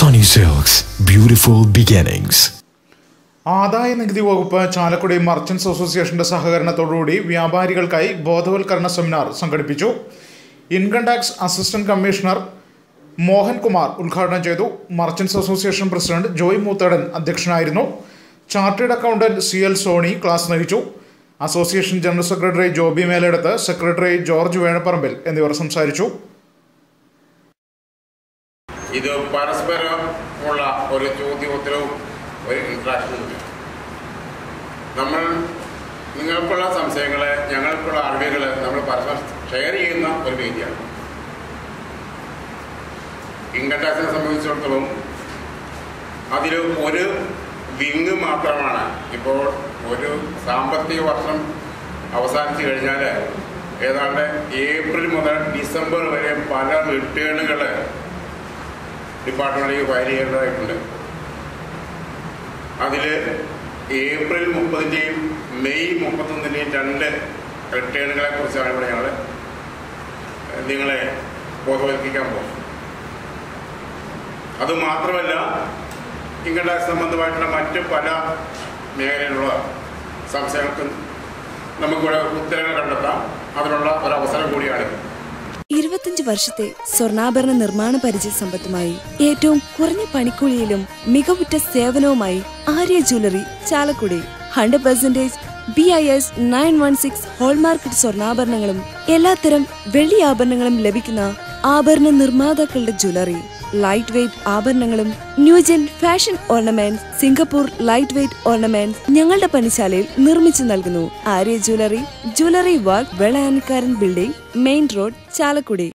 Sunny Silks, beautiful beginnings. ആദായ നികുതി വകുപ്പ് ചാലക്കുടി മർച്ചന്റ്സ് അസോസിയേഷന്റെ സഹകരണത്തോടുകൂടി വ്യാപാരികൾക്കായി ബോധവൽക്കരണ സെമിനാർ സംഘടിപ്പിച്ചു income tax assistant commissioner Mohankumar ഉദ്ഘാടനം ചെയ്തു merchants association president Joy Moothedan അധ്യക്ഷനായിരുന്നു chartered accountant C L Soni class നയിച്ചു association general secretary Joby Meledath secretary George Vezhaparambil എന്നിവർ സംസാരിച്ചു ഇത് പരസ്പരമുള്ള ഒരു ചോദ്യോത്തരവും ഒരു ഇൻട്രാക്ഷനും ഇല്ല നമ്മൾ നിങ്ങൾക്കുള്ള സംശയങ്ങളെ ഞങ്ങൾക്കുള്ള അറിവുകൾ നമ്മൾ പരസ്പരം ഷെയർ ചെയ്യുന്ന ഒരു വേദിയാണ് ഇൻകം ടാക്സിനെ സംബന്ധിച്ചിടത്തോളം അതിൽ ഒരു വിങ് മാത്രമാണ് ഇപ്പോൾ ഒരു സാമ്പത്തിക വർഷം അവസാനിച്ച് കഴിഞ്ഞാൽ ഏതാണ്ട് ഏപ്രിൽ മുതൽ ഡിസംബർ വരെ പല റിട്ടേണുകൾ ഡിപ്പാർട്ട്മെൻറ്റിലേക്ക് ഫയൽ ചെയ്യേണ്ടതായിട്ടുണ്ട് അതിൽ ഏപ്രിൽ മുപ്പതിൻ്റെയും മെയ് മുപ്പത്തൊന്നിൻ്റെയും രണ്ട് റിട്ടേണുകളെ കുറിച്ചാണ് ഇവിടെ ഞങ്ങൾ നിങ്ങളെ ബോധവൽപ്പിക്കാൻ പോകുന്നത് അതുമാത്രമല്ല ഇൻകം ടാക്സ് സംബന്ധമായിട്ടുള്ള മറ്റ് പല മേഖലയിലുള്ള സംശയങ്ങൾക്കും നമുക്കിവിടെ ഉത്തരങ്ങൾ കണ്ടെത്താം അതിനുള്ള ഒരു അവസരം കൂടിയാണിത് ഇരുപത്തിയഞ്ച് വർഷത്തെ സ്വർണ്ണാഭരണ നിർമ്മാണ പരിചയ സമ്പത്തുമായി ഏറ്റവും കുറഞ്ഞ പണിക്കൂലിയിലും മികവുറ്റ സേവനവുമായി Arya jewellery Chalakudy hundred percentage B I S nine one six ഹോൾമാർക്കറ്റ് സ്വർണ്ണാഭരണങ്ങളും എല്ലാത്തരം വെള്ളി ആഭരണങ്ങളും ലഭിക്കുന്ന ആഭരണ നിർമ്മാതാക്കളുടെ ജ്വല്ലറി ലൈറ്റ് വെയ്റ്റ് ആഭരണങ്ങളും new gen fashion ornaments Singapore light weight ornaments ഞങ്ങളുടെ പണിശാലയിൽ നിർമ്മിച്ചു നൽകുന്നു Arya jewellery jewellery work Velayanikkaran building main road Chalakudy